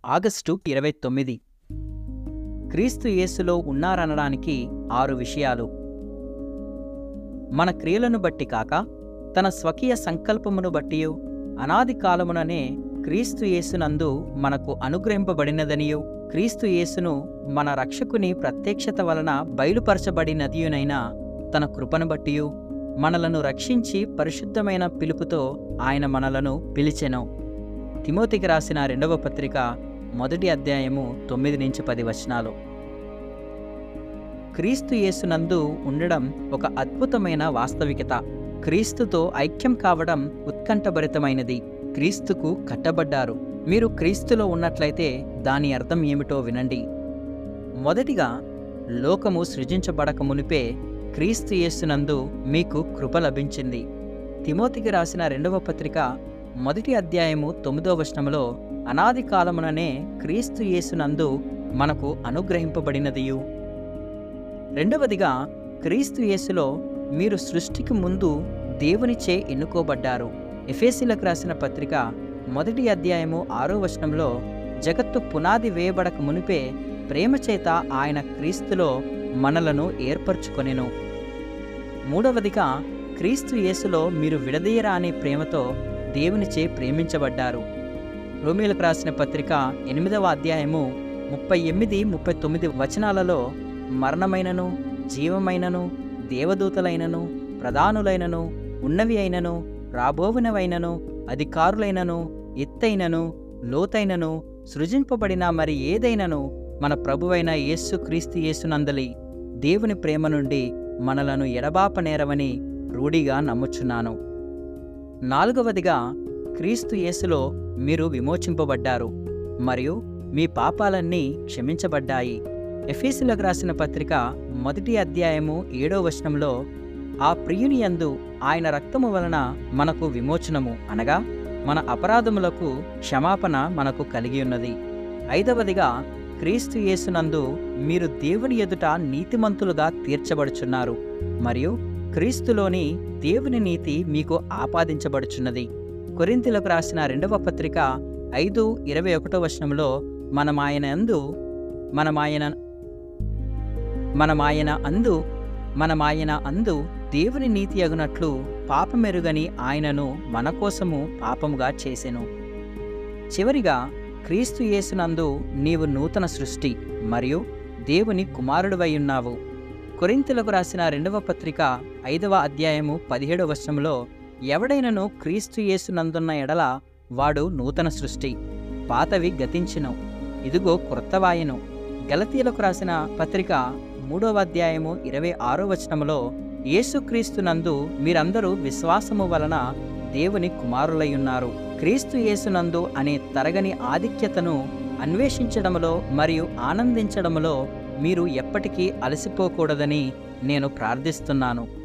August ఇరవై తొమ్మిది క్రీస్తు యేసులో ఉన్నారనడానికి ఆరు విషయాలు మన క్రియలను బట్టి కాక తన స్వకీయ సంకల్పమును బట్టియు అనాది కాలముననే క్రీస్తు యేసునందు మనకు అనుగ్రహింపబడినదనియు క్రీస్తు యేసును మన రక్షకుని ప్రత్యక్షత వలన బయలుపరచబడినదియునైన తన కృపను బట్టియు మనలను రక్షించి పరిశుద్ధమైన పిలుపుతో ఆయన మనలను పిలిచెను తిమోతికి రాసిన రెండవ పత్రిక మొదటి అధ్యాయము తొమ్మిది నుంచి పది వచనాలు క్రీస్తు యేసునందు ఉండడం ఒక అద్భుతమైన వాస్తవికత క్రీస్తుతో ఐక్యం కావడం ఉత్కంఠభరితమైనది క్రీస్తుకు కట్టబడ్డారు మీరు క్రీస్తులో ఉన్నట్లయితే దాని అర్థం ఏమిటో వినండి మొదటిగా లోకము సృజించబడక మునిపే క్రీస్తు యేసునందు మీకు కృప లభించింది తిమోతికి రాసిన రెండవ పత్రిక మొదటి అధ్యాయము తొమ్మిదో వచనములో అనాది కాలముననే క్రీస్తు యేసునందు మనకు అనుగ్రహింపబడినదియు రెండవదిగా క్రీస్తు యేసులో మీరు సృష్టికి ముందు దేవునిచే ఎన్నుకోబడ్డారు ఎఫేసీలకు రాసిన పత్రిక మొదటి అధ్యాయము ఆరో వచనంలో జగత్తు పునాది వేయబడక మునిపే ప్రేమ చేత ఆయన క్రీస్తులో మనలను ఏర్పరచుకొనెను మూడవదిగా క్రీస్తు యేసులో మీరు విడదీయరాని ప్రేమతో దేవునిచే ప్రేమించబడ్డారు రోమిలకు రాసిన పత్రిక ఎనిమిదవ అధ్యాయము ముప్పై ఎనిమిది ముప్పై తొమ్మిది వచనాలలో మరణమైనను జీవమైనను దేవదూతలైనను ప్రధానులైనను ఉన్నవి అయినను రాబోవునవైనను అధికారులైనను ఎత్తైనను లోతైనను సృజింపబడిన మరి ఏదైనను మన ప్రభువైన యేసు క్రీస్తు యేసునందలి దేవుని ప్రేమ నుండి మనలను ఎడబాపనేరవని రూఢిగా నమ్ముచున్నాను నాలుగవదిగా క్రీస్తు యేసులో మీరు విమోచింపబడ్డారు మరియు మీ పాపాలన్నీ క్షమించబడ్డాయి ఎఫీసులకు రాసిన పత్రిక మొదటి అధ్యాయము ఏడో వచనంలో ఆ ప్రియుని యందు ఆయన రక్తము వలన మనకు విమోచనము అనగా మన అపరాధములకు క్షమాపణ మనకు కలిగి ఉన్నది ఐదవదిగా క్రీస్తు యేసునందు మీరు దేవుని ఎదుట నీతిమంతులుగా తీర్చబడుచున్నారు మరియు క్రీస్తులోని దేవుని నీతి మీకు ఆపాదించబడుచున్నది కొరింతిలకు రాసిన రెండవ పత్రిక ఐదు ఇరవై ఒకటో వచనంలో మనమాయన అందు మనమాయన మనమాయన అందు మనమాయన అందు దేవుని నీతి అగునట్లు పాపమెరుగని ఆయనను మన కోసము పాపముగా చేసెను చివరిగా క్రీస్తు యేసునందు నీవు నూతన సృష్టి మరియు దేవుని కుమారుడివై ఉన్నావు కొరింతలకు రాసిన రెండవ పత్రిక ఐదవ అధ్యాయము పదిహేడవ వచనంలో ఎవడైనను క్రీస్తు యేసునందున్న ఎడల వాడు నూతన సృష్టి పాతవి గతించును ఇదిగో క్రొత్తవాయను గలతీలకు రాసిన పత్రిక మూడవ అధ్యాయము ఇరవై ఆరో వచనములో యేసుక్రీస్తునందు మీరందరూ విశ్వాసము వలన దేవుని కుమారులై ఉన్నారు క్రీస్తు యేసునందు అనే తరగని ఆధిక్యతను అన్వేషించడములో మరియు ఆనందించడములో మీరు ఎప్పటికీ అలసిపోకూడదని నేను ప్రార్థిస్తున్నాను